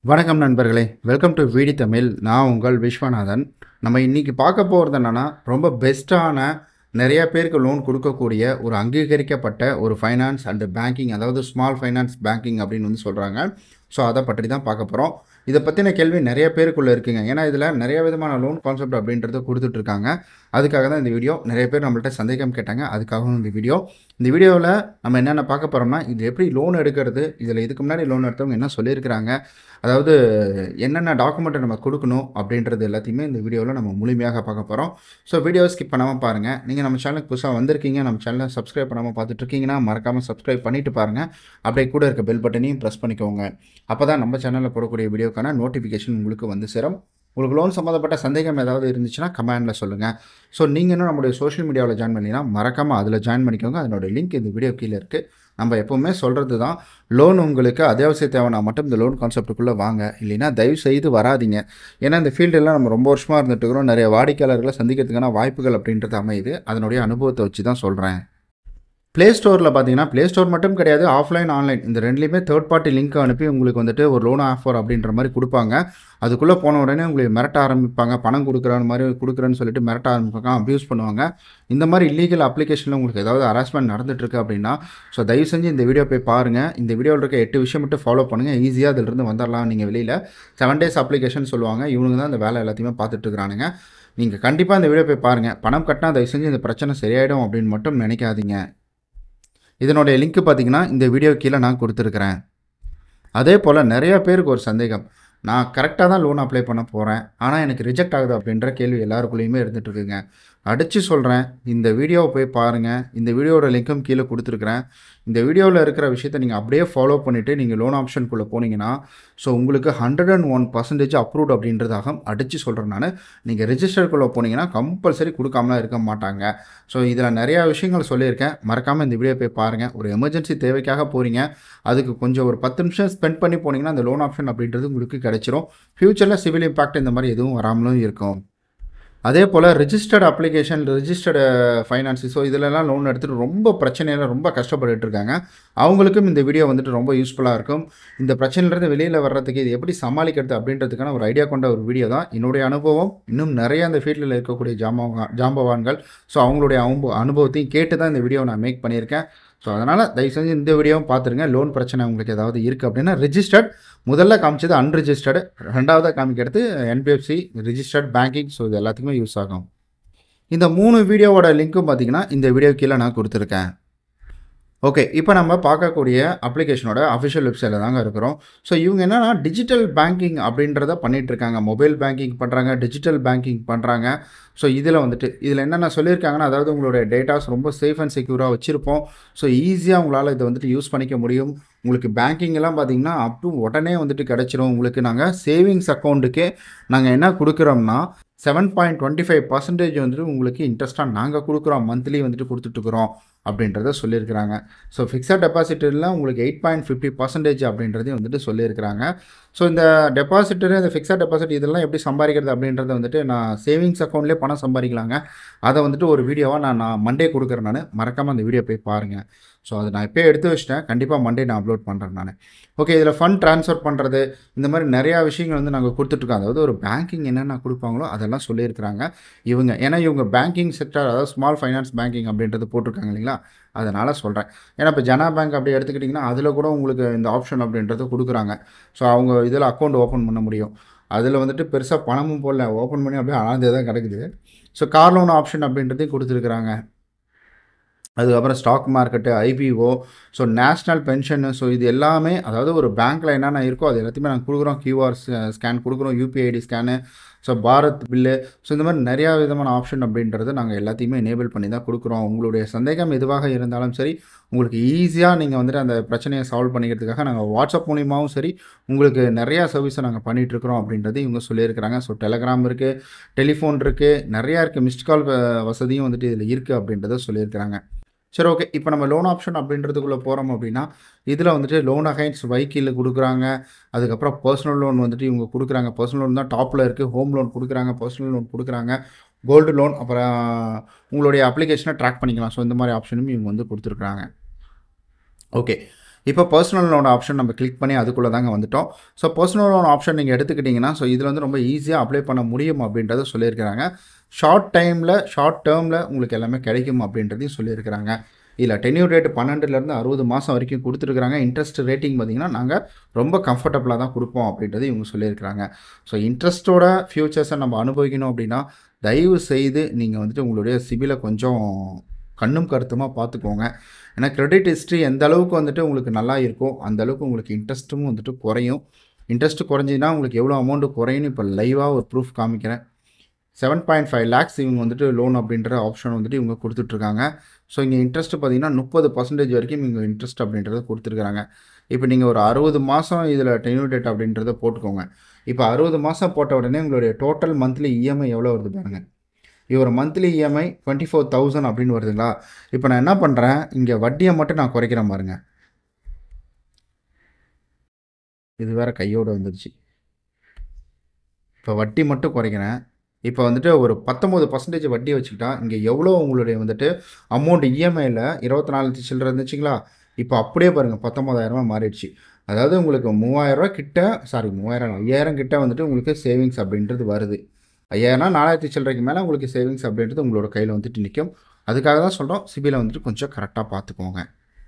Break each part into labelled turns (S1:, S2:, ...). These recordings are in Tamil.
S1: வணக்கம் நண்பர்களே வெல்கம் டு வீடி தமிழ் நான் உங்கள் விஸ்வநாதன் நம்ம இன்னைக்கு பார்க்க போகிறது என்னென்னா ரொம்ப பெஸ்ட்டான நிறைய பேருக்கு லோன் கொடுக்கக்கூடிய ஒரு அங்கீகரிக்கப்பட்ட ஒரு ஃபைனான்ஸ் அண்ட் பேங்கிங் அதாவது ஸ்மால் ஃபைனான்ஸ் பேங்கிங் அப்படின்னு வந்து சொல்கிறாங்க ஸோ அதை பற்றி தான் பார்க்க போகிறோம் இதை பற்றின கேள்வி நிறைய பேருக்குள்ளே இருக்குங்க ஏன்னா இதில் நிறைய விதமான லோன் கான்செப்ட் அப்படின்றத கொடுத்துட்ருக்காங்க அதுக்காக தான் இந்த வீடியோ நிறைய பேர் நம்மள்ட்ட சந்தேகம் கேட்டாங்க அதுக்காகவும் இந்த வீடியோ இந்த வீடியோவில் நம்ம என்னென்ன பார்க்க போகிறோம்னா இது எப்படி லோன் எடுக்கிறது இதில் இதுக்கு முன்னாடி லோன் எடுத்தவங்க என்ன சொல்லியிருக்கிறாங்க அதாவது என்னென்ன டாக்குமெண்ட்டை நம்ம கொடுக்கணும் அப்படின்றது எல்லாத்தையுமே இந்த வீடியோவில் நம்ம முழுமையாக பார்க்க போகிறோம் ஸோ வீடியோ ஸ்கிப் பண்ணாமல் பாருங்கள் நீங்கள் நம்ம சேனலுக்கு புதுசாக வந்திருக்கீங்க நம்ம சேனலை சப்ஸ்கிரைப் பண்ணாமல் பார்த்துட்டு இருக்கீங்கன்னா மறக்காமல் சப்ஸ்கிரைப் பண்ணிட்டு பாருங்கள் அப்படியே கூட இருக்க பெல் பட்டனையும் ப்ரெஸ் பண்ணிக்கோங்க அப்போ தான் நம்ம சேனலில் போடக்கூடிய வீடியோக்கான நோட்டிஃபிகேஷன் உங்களுக்கு வந்து சேரும் உங்களுக்கு லோன் சம்மந்தப்பட்ட சந்தேகம் ஏதாவது இருந்துச்சுன்னா கமெண்டில் சொல்லுங்கள் ஸோ நீங்கள் இன்னும் நம்மளுடைய சோஷியல் மீடியாவில் ஜாயின் பண்ணிங்கன்னா மறக்காமல் அதில் ஜாயின் பண்ணிக்கோங்க அதனோட லிங்க் இந்த வீடியோ கீழே இருக்குது நம்ம எப்போவுமே சொல்கிறது தான் லோன் உங்களுக்கு அத்தியாவசிய தேவைனா மட்டும் இந்த லோன் கான்செப்ட்டுக்குள்ளே வாங்க இல்லைன்னா தயவு செய்து வராதிங்க ஏன்னா இந்த ஃபீல்டெல்லாம் நம்ம ரொம்ப வருஷமாக இருந்துட்டு இருக்கிறோம் நிறைய வாடிக்கையாளர்களை சந்திக்கிறதுக்கான வாய்ப்புகள் அப்படின்றது அமையுது அதனுடைய அனுபவத்தை வச்சு தான் சொல்கிறேன் ப்ளே ஸ்டோரில் பார்த்தீங்கன்னா ப்ளே ஸ்டோர் மட்டும் கிடையாது ஆஃப்லைன் ஆன்லைன் இந்த ரெண்டுலேயுமே தேர்ட் பார்ட்டி லிங்க் அனுப்பி உங்களுக்கு வந்துட்டு ஒரு லோன் ஆஃபர் அப்படின்ற மாதிரி கொடுப்பாங்க அதுக்குள்ளே போன உடனே உங்களுக்கு மிரட்ட ஆரம்பிப்பாங்க பணம் கொடுக்குறான்னு மாதிரி கொடுக்குறேன்னு சொல்லிட்டு மிரட்ட ஆரம்பிப்பாங்க அப்யூஸ் பண்ணுவாங்க இந்த மாதிரி இல்லீகல் அப்ளிகேஷனில் உங்களுக்கு ஏதாவது ஹராஸ்மெண்ட் நடந்துட்டுருக்கு அப்படின்னா ஸோ தயவு செஞ்சு இந்த வீடியோ போய் பாருங்கள் இந்த வீடியோவில் இருக்க எட்டு விஷயம் மட்டும் ஃபாலோ பண்ணுங்கள் ஈஸியாக அதிலிருந்து வந்துடலாம் நீங்கள் வெளியில் செவன் டேஸ் அப்ளிகேஷன் சொல்லுவாங்க இவனுங்க தான் இந்த வேலை எல்லாத்தையுமே பார்த்துட்டு இருக்கிறானுங்க நீங்கள் கண்டிப்பாக இந்த வீடியோ போய் பாருங்கள் பணம் கட்டினா தயவு செஞ்சு இந்த பிரச்சனை சரியாயிடும் அப்படின்னு மட்டும் நினைக்காதீங்க இதனுடைய லிங்க் பார்த்தீங்கன்னா இந்த வீடியோ கீழே நான் கொடுத்துருக்குறேன் அதே போல் நிறைய பேருக்கு ஒரு சந்தேகம் நான் கரெக்டாக தான் லோன் அப்ளை பண்ண போகிறேன் ஆனால் எனக்கு ரிஜெக்ட் ஆகுது அப்படின்ற கேள்வி எல்லாருக்குள்ளேயுமே இருந்துகிட்ருக்குங்க அடித்து சொல்கிறேன் இந்த வீடியோவை போய் பாருங்கள் இந்த வீடியோட லிங்க்கும் கீழே கொடுத்துருக்குறேன் இந்த வீடியோவில் இருக்கிற விஷயத்தை நீங்கள் அப்படியே ஃபாலோ பண்ணிவிட்டு நீங்கள் லோன் ஆப்ஷனுக்குள்ளே போனீங்கன்னா ஸோ உங்களுக்கு hundred and one percentage approved அப்படின்றதாக அடித்து சொல்கிறேன் நான் நீங்கள் ரிஜிஸ்டருக்குள்ளே போனீங்கன்னா கம்பல்சரி கொடுக்காமலாம் இருக்க மாட்டாங்க ஸோ இதில் நிறையா விஷயங்கள் சொல்லியிருக்கேன் மறக்காமல் இந்த வீடியோ போய் பாருங்கள் ஒரு எமர்ஜென்சி தேவைக்காக போகிறீங்க அதுக்கு கொஞ்சம் ஒரு பத்து நிமிஷம் ஸ்பெண்ட் பண்ணி போனீங்கன்னா அந்த லோன் ஆப்ஷன் அப்படின்றது உங்களுக்கு கிடைச்சிரும் ஃப்யூச்சரில் சிவில் இம்பாக்ட் இந்த மாதிரி எதுவும் வராமலும் இருக்கும் அதே போல் registered application registered finance so இதிலலாம் லோன் எடுத்துகிட்டு ரொம்ப பிரச்சனையில் ரொம்ப கஷ்டப்பட்டுட்டு இருக்காங்க அவங்களுக்கும் இந்த வீடியோ வந்துட்டு ரொம்ப யூஸ்ஃபுல்லாக இருக்கும் இந்த பிரச்சனையிலேருந்து வெளியில் வர்றதுக்கு இது எப்படி சமாளிக்கிறது அப்படின்றதுக்கான ஒரு ஐடியா கொண்ட ஒரு வீடியோ தான் என்னுடைய அனுபவம் இன்னும் நிறைய அந்த ஃபீல்டில் இருக்கக்கூடிய ஜாம்பவா ஜாம்பவான்கள் ஸோ அவங்களுடைய அனுபவ அனுபவத்தையும் கேட்டு தான் இந்த வீடியோ நான் மேக் பண்ணியிருக்கேன் ஸோ அதனால் தயவு செஞ்சு இந்த வீடியோவும் பார்த்துருங்க லோன் பிரச்சனை உங்களுக்கு ஏதாவது இருக்குது அப்படின்னா ரிஜிஸ்டர்ட் முதல்ல காமிச்சது அன்ரிஜிஸ்டர்டு ரெண்டாவதாக காமிக்கிறது என்பிஎஃப்சி ரிஜிஸ்டர்ட் பேங்கிங் ஸோ இது எல்லாத்துக்குமே யூஸ் ஆகும் இந்த மூணு வீடியோவோட லிங்க்கும் பார்த்தீங்கன்னா இந்த வீடியோ கீழே நான் கொடுத்துருக்கேன் ஓகே இப்போ நம்ம பார்க்கக்கூடிய அப்ளிகேஷனோட அஃபிஷியல் வெப்சைட்டில் தாங்க இருக்கிறோம் ஸோ இவங்க என்னென்னா டிஜிட்டல் பேங்கிங் அப்படின்றத பண்ணிகிட்டு இருக்காங்க மொபைல் பேங்கிங் பண்ணுறாங்க டிஜிட்டல் பேங்கிங் பண்ணுறாங்க ஸோ இதில் வந்துட்டு இதில் என்னென்ன சொல்லியிருக்காங்கன்னா அதாவது உங்களுடைய டேட்டாஸ் ரொம்ப சேஃப் அண்ட் செக்யூராக வச்சுருப்போம் ஸோ ஈஸியாக உங்களால் இதை வந்துட்டு யூஸ் பண்ணிக்க முடியும் உங்களுக்கு பேங்கிங் எல்லாம் பார்த்தீங்கன்னா அப் டு உடனே வந்துட்டு கிடச்சிரும் உங்களுக்கு நாங்கள் சேவிங்ஸ் அக்கௌண்ட்டுக்கே நாங்கள் என்ன கொடுக்குறோம்னா seven point twenty five percentage வந்துட்டு உங்களுக்கு இன்ட்ரெஸ்ட்டாக நாங்கள் கொடுக்குறோம் மந்த்லி வந்துட்டு கொடுத்துட்ருக்குறோம் அப்படின்றத சொல்லியிருக்கிறாங்க ஸோ ஃபிக்ஸட் டெபாசிட்டில் உங்களுக்கு எயிட் பாயிண்ட் ஃபிஃப்டி பர்சன்டேஜ் அப்படின்றதையும் வந்துட்டு சொல்லியிருக்கிறாங்க ஸோ இந்த டெபாசிட்டரு இந்த ஃபிக்ஸட் டெபாசிட் இதெல்லாம் எப்படி சம்பாதிக்கிறது அப்படின்றத வந்துட்டு நான் சேவிங்ஸ் அக்கௌண்ட்லேயே பணம் சம்பாதிக்கலாங்க அதை வந்துட்டு ஒரு வீடியோவாக நான் நான் மண்டே கொடுக்குறேன் நான் மறக்காமல் அந்த வீடியோ போய் பாருங்கள் ஸோ அதை நான் இப்போ எடுத்து வச்சிட்டேன் கண்டிப்பாக மண்டே நான் அப்லோட் பண்ணுறேன் நான் ஓகே இதில் ஃபண்ட் ட்ரான்ஸ்ஃபர் பண்ணுறது இந்த மாதிரி நிறையா விஷயங்கள் வந்து நாங்கள் கொடுத்துட்ருக்கோம் அதாவது ஒரு பேங்கிங் என்னென்ன கொடுப்பாங்களோ அதெல்லாம் சொல்லியிருக்கிறாங்க இவங்க ஏன்னா இவங்க பேங்கிங் செக்டர் அதாவது ஸ்மால் ஃபைனான்ஸ் பேங்கிங் அப்படின்றது போட்டிருக்காங்க இல்லைங்களா அதனால் சொல்கிறேன் ஏன்னா இப்போ ஜனா பேங்க் அப்படி எடுத்துக்கிட்டிங்கன்னா அதில் கூட உங்களுக்கு இந்த ஆப்ஷன் அப்படின்றது கொடுக்குறாங்க ஸோ அவங்க இதில் அக்கௌண்ட் ஓப்பன் பண்ண முடியும் அதில் வந்துட்டு பெருசாக பணமும் போடல ஓப்பன் பண்ணி அப்படியே ஆனந்தே தான் கிடக்குது ஸோ கார் லோன் ஆப்ஷன் அப்படின்றதையும் கொடுத்துருக்குறாங்க அதுக்கப்புறம் stock market IPO so national pension so இது எல்லாமே அதாவது ஒரு பேங்க்கில் என்னென்ன இருக்கோ அது எல்லாத்தையுமே நாங்கள் கொடுக்குறோம் கியூஆர் ஸ்கேன் கொடுக்குறோம் UPI ID scan so Bharat bill so இந்த மாதிரி நிறையா விதமான ஆப்ஷன் அப்படின்றது நாங்கள் எல்லாத்தையுமே எனேபிள் பண்ணி தான் கொடுக்குறோம் உங்களுடைய சந்தேகம் எதுவாக இருந்தாலும் சரி உங்களுக்கு ஈஸியாக நீங்கள் வந்துட்டு அந்த பிரச்சனையை சால்வ் பண்ணிக்கிறதுக்காக நாங்கள் வாட்ஸ்அப் மூலியமாகவும் சரி உங்களுக்கு நிறையா சர்வீஸை நாங்கள் பண்ணிகிட்ருக்குறோம் அப்படின்றது இவங்க சொல்லியிருக்கிறாங்க ஸோ டெலகிராம் இருக்குது டெலிஃபோன் இருக்குது நிறையா இருக்குது மிஸ்ட் கால் வசதியும் வந்துட்டு இதில் இருக்குது அப்படின்றத சொல்லியிருக்கிறாங்க சரி ஓகே இப்போ நம்ம லோன் ஆப்ஷன் அப்படின்றதுக்குள்ளே போகிறோம் அப்படின்னா இதில் வந்துட்டு லோன் அகைன்ஸ் வைக்கில் கொடுக்குறாங்க அதுக்கப்புறம் பர்சனல் லோன் வந்துட்டு இவங்க கொடுக்குறாங்க பர்சனல் லோன் தான் டாப்பில் இருக்குது ஹோம் லோன் கொடுக்குறாங்க பர்சனல் லோன் கொடுக்குறாங்க கோல்டு லோன் அப்புறம் உங்களுடைய அப்ளிகேஷனை ட்ராக் பண்ணிக்கலாம் ஸோ இந்த மாதிரி ஆப்ஷனும் இவங்க வந்து கொடுத்துருக்குறாங்க ஓகே இப்போ பர்சனல் லோன் ஆப்ஷன் நம்ம கிளிக் பண்ணி அதுக்குள்ளே தாங்க வந்துட்டோம் ஸோ பர்சனல் லோன் ஆப்ஷன் நீங்கள் எடுத்துக்கிட்டிங்கன்னா ஸோ இதில் வந்து ரொம்ப ஈஸியாக அப்ளை பண்ண முடியும் அப்படின்றத சொல்லியிருக்கிறாங்க ஷார்ட் டைமில் ஷார்ட் டேர்மில் உங்களுக்கு எல்லாமே கிடைக்கும் அப்படின்றதையும் சொல்லியிருக்கிறாங்க இதில் டென்யூர் ரேட் பன்னெண்டுலேருந்து அறுபது மாதம் வரைக்கும் கொடுத்துருக்குறாங்க இன்ட்ரெஸ்ட் ரேட்டிங் பார்த்திங்கன்னா நாங்கள் ரொம்ப கம்ஃபர்டபுளாக தான் கொடுப்போம் அப்படின்றது இவங்க சொல்லியிருக்கிறாங்க ஸோ இன்ட்ரெஸ்ட்டோட ஃப்யூச்சர்ஸை நம்ம அனுபவிக்கணும் அப்படின்னா தயவு செய்து நீங்கள் வந்துட்டு உங்களுடைய சிபிலை கொஞ்சம் கண்ணும் கருத்துமாக பார்த்துக்கோங்க ஏன்னா கிரெடிட் ஹிஸ்ட்ரி எந்த அளவுக்கு வந்துட்டு உங்களுக்கு நல்லா இருக்கோ அந்த அளவுக்கு உங்களுக்கு இன்ட்ரெஸ்ட்டும் வந்துட்டு குறையும் இன்ட்ரெஸ்ட் குறைஞ்சின்னா உங்களுக்கு எவ்வளோ அமௌண்ட்டு குறையும்னு இப்போ லைவாக ஒரு ப்ரூஃப் காமிக்கிறேன் செவன் பாயிண்ட் ஃபைவ் லேக்ஸ் இவங்க வந்துட்டு லோன் அப்படின்ற ஆப்ஷன் வந்துட்டு இவங்க கொடுத்துட்ருக்காங்க ஸோ இங்கே இன்ட்ரெஸ்ட் பார்த்தீங்கன்னா முப்பது பர்சன்டேஜ் வரைக்கும் இங்கே இன்ட்ரெஸ்ட் அப்படின்றத கொடுத்துருக்காங்க இப்போ நீங்கள் ஒரு அறுபது மாதம் இதில் டென்யூர் டேட் அப்படின்றத போட்டுக்கோங்க இப்போ அறுபது மாதம் போட்ட உடனே உங்களுடைய டோட்டல் மந்த்லி இஎம்ஐ எவ்வளோ வருது பாருங்கள் இவர் monthly EMI twenty four thousand அப்படின்னு வருதுங்களா இப்போ நான் என்ன பண்ணுறேன் இங்கே வட்டியை மட்டும் நான் குறைக்கிறேன் பாருங்க இது வேற கையோடு வந்துருச்சு இப்போ வட்டி மட்டும் குறைக்கிறேன் இப்போ வந்துட்டு ஒரு பத்தொம்பது பர்சன்டேஜ் வட்டி வச்சுக்கிட்டா இங்கே எவ்வளோ உங்களுடைய வந்துட்டு அமௌண்ட் இஎம்ஐயில் இருபத்தி நாலு சில்லற இருந்துச்சுங்களா இப்போ அப்படியே பாருங்கள் பத்தொம்பதாயிரரூவா மாறிடுச்சு அதாவது உங்களுக்கு மூவாயிரரூவா கிட்ட சாரி மூவாயிரம் ஐயாயிரம் கிட்ட வந்துட்டு உங்களுக்கு சேவிங்ஸ் அப்படின்றது வருது ஐயாயிரம்னா நாலாயிரத்தி சில்லறைக்கு மேலே உங்களுக்கு சேவிங்ஸ் அப்படின்றது உங்களோட கையில் வந்துட்டு நிற்கும் அதுக்காக தான் சொல்கிறோம் சிபியில் வந்துட்டு கொஞ்சம் கரெக்டாக பார்த்துக்கோங்க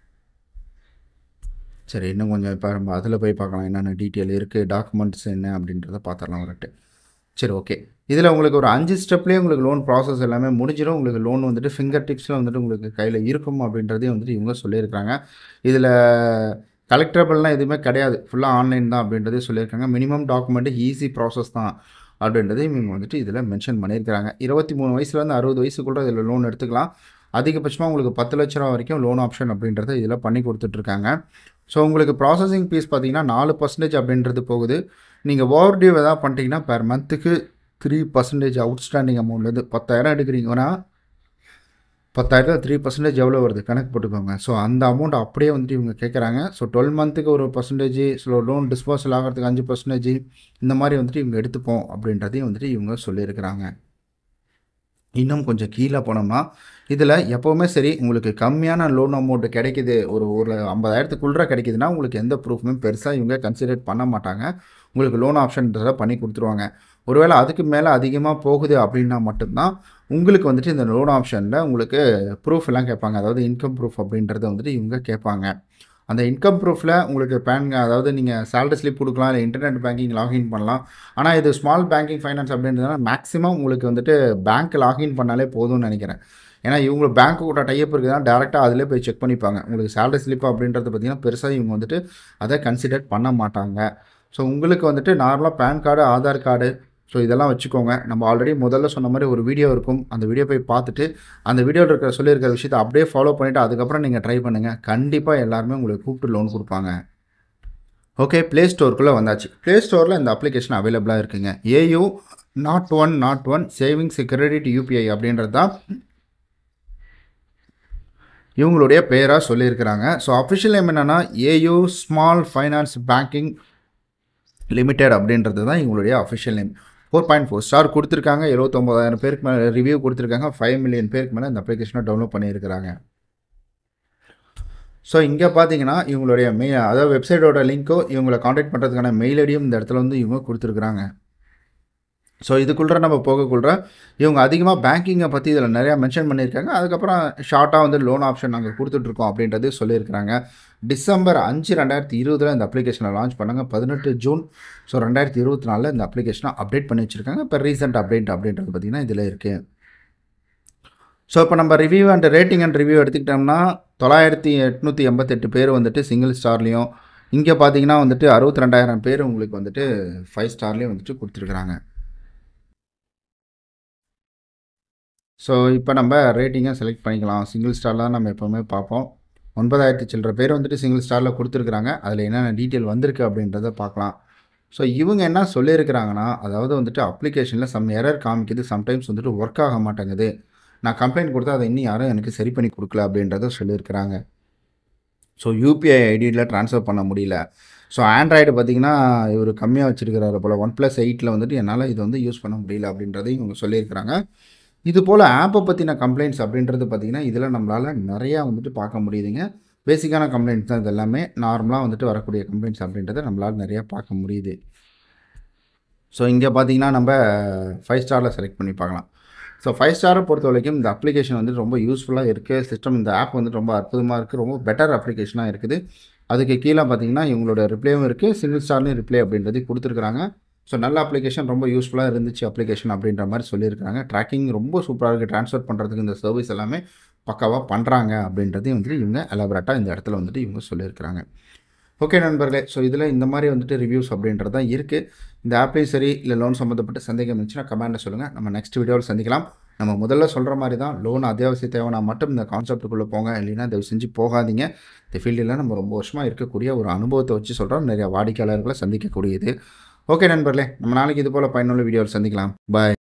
S1: சரி இன்னும் கொஞ்சம் இப்போ நம்ம அதில் போய் பார்க்கலாம் என்னென்ன டீட்டெயில் இருக்குது டாக்குமெண்ட்ஸ் என்ன அப்படின்றத பார்த்துடலாம் வரட்டு சரி ஓகே இதில் உங்களுக்கு ஒரு அஞ்சு ஸ்டெப்லேயே உங்களுக்கு லோன் ப்ராசஸ் எல்லாமே முடிஞ்சிடும் உங்களுக்கு லோன் வந்துட்டு ஃபிங்கர் டிப்ஸில் வந்துட்டு உங்களுக்கு கையில் இருக்கும் அப்படின்றதையும் வந்துட்டு இவங்க சொல்லியிருக்காங்க இதில் கலெக்டரபிள்லாம் எதுவுமே கிடையாது ஃபுல்லாக ஆன்லைன் தான் அப்படின்றதே சொல்லியிருக்காங்க மினிமம் டாக்குமெண்ட்டு ஈஸி ப்ராசஸ் தான் அப்படின்றதையும் இவங்க வந்துட்டு இதில் மென்ஷன் பண்ணியிருக்கிறாங்க இருபத்தி மூணு வயசுலேருந்து அறுபது வயசுக்குள்ள இதில் லோன் எடுத்துக்கலாம் அதிகபட்சமாக உங்களுக்கு பத்து லட்ச ரூபா வரைக்கும் லோன் ஆப்ஷன் அப்படின்றத இதில் பண்ணி கொடுத்துட்ருக்காங்க ஸோ உங்களுக்கு ப்ராசஸிங் ஃபீஸ் பார்த்தீங்கன்னா நாலு பர்சன்டேஜ் அப்படின்றது போகுது நீங்கள் ஓவர் டியூ எதாவது பண்ணிட்டீங்கன்னா பெர் மந்த்துக்கு த்ரீ பர்சன்டேஜ் அவுட்ஸ்டாண்டிங் அமௌண்ட்லேருந்து பத்தாயிரம் எடுக்கிறீங்கன்னா பத்தாயிரத்தில் த்ரீ பர்சன்டேஜ் எவ்வளோ வருது கணக்கு போட்டுக்கோங்க ஸோ அந்த அமௌண்ட் அப்படியே வந்துட்டு இவங்க கேட்குறாங்க ஸோ டுவெல் மந்த்துக்கு ஒரு பர்சன்டேஜ் ஸோ லோன் டிஸ்போசல் ஆகிறதுக்கு அஞ்சு பர்சன்டேஜ் இந்த மாதிரி வந்துட்டு இவங்க எடுத்துப்போம் அப்படின்றதையும் வந்துட்டு இவங்க சொல்லியிருக்கிறாங்க இன்னும் கொஞ்சம் கீழே போனோம்னா இதில் எப்போவுமே சரி உங்களுக்கு கம்மியான லோன் அமௌண்ட் கிடைக்குது ஒரு ஒரு ஐம்பதாயிரத்துக்குள்ளே கிடைக்குதுன்னா உங்களுக்கு எந்த ப்ரூஃபுமே பெருசாக இவங்க கன்சிடர் பண்ண மாட்டாங்க உங்களுக்கு லோன் ஆப்ஷன்றதை பண்ணி கொடுத்துருவாங்க ஒருவேளை அதுக்கு மேலே அதிகமாக போகுது அப்படின்னா மட்டும்தான் உங்களுக்கு வந்துட்டு இந்த லோன் ஆப்ஷனில் உங்களுக்கு ப்ரூஃப் எல்லாம் கேட்பாங்க அதாவது இன்கம் ப்ரூஃப் அப்படின்றத வந்துட்டு இவங்க கேட்பாங்க அந்த இன்கம் ப்ரூஃபில் உங்களுக்கு பேன் அதாவது நீங்கள் சேலரி ஸ்லிப் கொடுக்கலாம் இல்லை இன்டர்நெட் பேங்கிங் லாகின் பண்ணலாம் ஆனால் இது ஸ்மால் பேங்கிங் ஃபைனான்ஸ் அப்படின்றதுனால மேக்ஸிமம் உங்களுக்கு வந்துட்டு பேங்க் லாகின் பண்ணாலே போதும்னு நினைக்கிறேன் ஏன்னா இவங்க பேங்க்கு கூட டைப் இருக்குதுன்னா டேரெக்டாக அதிலே போய் செக் பண்ணிப்பாங்க உங்களுக்கு சேலரி ஸ்லிப் அப்படின்றது பார்த்திங்கன்னா பெருசாக இவங்க வந்துட்டு அதை கன்சிடர் பண்ண மாட்டாங்க ஸோ உங்களுக்கு வந்துட்டு நார்மலாக PAN card Aadhaar card so இதெல்லாம் வச்சுக்கோங்க நம்ம ஆல்ரெடி முதல்ல சொன்ன மாதிரி ஒரு வீடியோ இருக்கும் அந்த வீடியோ போய் பார்த்துட்டு அந்த வீடியோவில் இருக்கிற சொல்லியிருக்கிற விஷயத்தை அப்படியே ஃபாலோ பண்ணிவிட்டு அதுக்கப்புறம் நீங்கள் ட்ரை பண்ணுங்கள் கண்டிப்பாக எல்லாருமே உங்களுக்கு கூப்பிட்டு லோன் கொடுப்பாங்க ஓகே ப்ளே ஸ்டோருக்குள்ளே வந்தாச்சு ப்ளே ஸ்டோரில் இந்த அப்ளிகேஷன் அவைலபிளாக இருக்குங்க AU nought one nought one savings credit UPI அப்படின்றது தான் இவங்களுடைய பேராக சொல்லியிருக்கிறாங்க ஸோ அஃபிஷியல் நேம் என்னென்னா AU small finance banking limited அப்படின்றது தான் இவங்களுடைய official name four point four star கொடுத்துருக்காங்க எழுபத்தொம்பதாயிரம் பேருக்கு மேலே ரிவ்யூ கொடுத்துருக்காங்க ஃபைவ் மில்லியன் பேருக்கு மேலே இந்த அப்ளிகேஷனை டவுன்லோட் பண்ணியிருக்கிறாங்க ஸோ இங்கே பார்த்தீங்கன்னா இவங்களுடைய மெயில் அதாவது வெப்சைட்டோட லிங்க்கோ இவங்களை காண்டாக்ட் பண்ணுறதுக்கான மெயில் ஐடியும் இந்த இடத்துல வந்து இவங்க கொடுத்துருக்குறாங்க ஸோ இதுக்குள்ள நம்ம போகக்குள்ள இவங்க அதிகமாக பேங்கிங்கை பற்றி இதில் நிறையா மென்ஷன் பண்ணியிருக்காங்க அதுக்கப்புறம் ஷார்ட்டாக வந்து லோன் ஆப்ஷன் நாங்கள் கொடுத்துட்ருக்கோம் அப்படின்றது சொல்லியிருக்கிறாங்க டிசம்பர் அஞ்சு ரெண்டாயிரத்தி இருபதில் இந்த அப்ளிகேஷனை லான்ச் பண்ணாங்க பதினெட்டு ஜூன் ஸோ ரெண்டாயிரத்தி இருபத்தி நாலில் இந்த அப்ளிகேஷனை அப்டேட் பண்ணி வச்சுருக்காங்க இப்போ ரீசெண்ட் அப்டேட் அப்படின்றது பார்த்திங்கன்னா இதில் இருக்குது ஸோ இப்போ நம்ம review and rating and review எடுத்துக்கிட்டோம்னா தொள்ளாயிரத்தி எட்நூற்றி எண்பத்தெட்டு பேர் வந்துட்டு சிங்கிள் ஸ்டார்லேயும் இங்கே பார்த்தீங்கன்னா வந்துட்டு அறுபத்தி ரெண்டாயிரம் பேர் உங்களுக்கு வந்துட்டு ஃபைவ் ஸ்டார்லேயும் வந்துட்டு கொடுத்துருக்குறாங்க ஸோ இப்போ நம்ம ரேட்டிங்கை செலக்ட் பண்ணிக்கலாம் சிங்கிள் ஸ்டாரில் தான் நம்ம எப்போவுமே பார்ப்போம் ஒன்பதாயிரத்தி சில்லற பேர் வந்துட்டு சிங்கிள் ஸ்டாரில் கொடுத்துருக்குறாங்க அதில் என்னென்ன டீட்டெயில் வந்திருக்கு அப்படின்றத பார்க்கலாம் ஸோ இவங்க என்ன சொல்லியிருக்கிறாங்கன்னா அதாவது வந்துட்டு அப்ளிகேஷனில் சம் எரர் காமிக்குது சம்டைம்ஸ் வந்துட்டு ஒர்க் ஆக மாட்டேங்குது நான் கம்ப்ளைண்ட் கொடுத்தா அதை இன்னும் யாரும் எனக்கு சரி பண்ணி கொடுக்கல அப்படின்றத சொல்லியிருக்கிறாங்க ஸோ யூபிஐ ஐடியில் ட்ரான்ஸ்ஃபர் பண்ண முடியல ஸோ ஆண்ட்ராய்டு பார்த்தீங்கன்னா இவர் கம்மியாக வச்சுருக்கிறாரு போல் ஒன் ப்ளஸ் எயிட்டில் வந்துட்டு என்னால் இது வந்து யூஸ் பண்ண முடியல அப்படின்றதையும் இவங்க சொல்லியிருக்கிறாங்க இது போல் ஆப்பை பற்றின கம்ப்ளைண்ட்ஸ் அப்படின்றது பார்த்திங்கன்னா இதில் நம்மளால் நிறையா வந்துட்டு பார்க்க முடியுதுங்க பேசிக்கான கம்ப்ளைண்ட்ஸ் தான் இது எல்லாமே நார்மலாக வந்துட்டு வரக்கூடிய கம்ப்ளைண்ட்ஸ் அப்படின்றத நம்மளால் நிறையா பார்க்க முடியுது ஸோ இங்கே பார்த்தீங்கன்னா நம்ம ஃபைவ் ஸ்டாரில் செலக்ட் பண்ணி பார்க்கலாம் ஸோ ஃபைவ் ஸ்டாரை பொறுத்த வரைக்கும் இந்த அப்ளிகேஷன் வந்து ரொம்ப யூஸ்ஃபுல்லாக இருக்குது சிஸ்டம் இந்த ஆப் வந்து ரொம்ப அற்புதமாக இருக்குது ரொம்ப பெட்டர் அப்ளிகேஷனாக இருக்குது அதுக்கு கீழே பார்த்தீங்கன்னா இவங்களோட ரிப்ளேவும் இருக்குது சிங்கிள் ஸ்டார்லையும் ரிப்ளே அப்படின்றது கொடுத்துருக்குறாங்க ஸோ நல்ல அப்ளிகேஷன் ரொம்ப யூஸ்ஃபுல்லாக இருந்துச்சு அப்ளிகேஷன் அப்படின்ற மாதிரி சொல்லியிருக்காங்க ட்ராக்கிங் ரொம்ப சூப்பராக இருக்குது ட்ரான்ஸ்ஃபர் பண்ணுறதுக்கு இந்த சர்வீஸ் எல்லாமே பக்காவாக பண்ணுறாங்க அப்படின்றதையும் வந்துட்டு இவங்க எலாபரேட்டாக இந்த இடத்துல வந்துட்டு இவங்க சொல்லியிருக்கிறாங்க ஓகே நண்பர்களே ஸோ இதில் இந்த மாதிரி வந்துட்டு ரிவ்யூஸ் அப்படின்றது தான் இருக்குது இந்த ஆப்லேயும் சரி இல்லை லோன் சம்மந்தப்பட்ட சந்தேகம் இருந்துச்சுன்னா கமெண்ட்டில் சொல்லுங்கள் நம்ம நெக்ஸ்ட் வீடியோவில் சந்திக்கலாம் நம்ம முதல்ல சொல்கிற மாதிரி தான் லோன் அத்தியாவசிய தேவைனா மட்டும் இந்த கான்செப்ட்டுக்குள்ளே போங்க இல்லைன்னா தயவு செஞ்சு போகாதீங்க இந்த ஃபீல்டில் நம்ம ரொம்ப வருஷமாக இருக்கக்கூடிய ஒரு அனுபவத்தை வச்சு சொல்கிறோம் நிறைய வாடிக்கையாளர்களை சந்திக்கக்கூடியது ஓகே நண்பர்களே நம்ம நாளைக்கு இது போல் பயனுள்ள வீடியோவில் சந்திக்கலாம் பாய்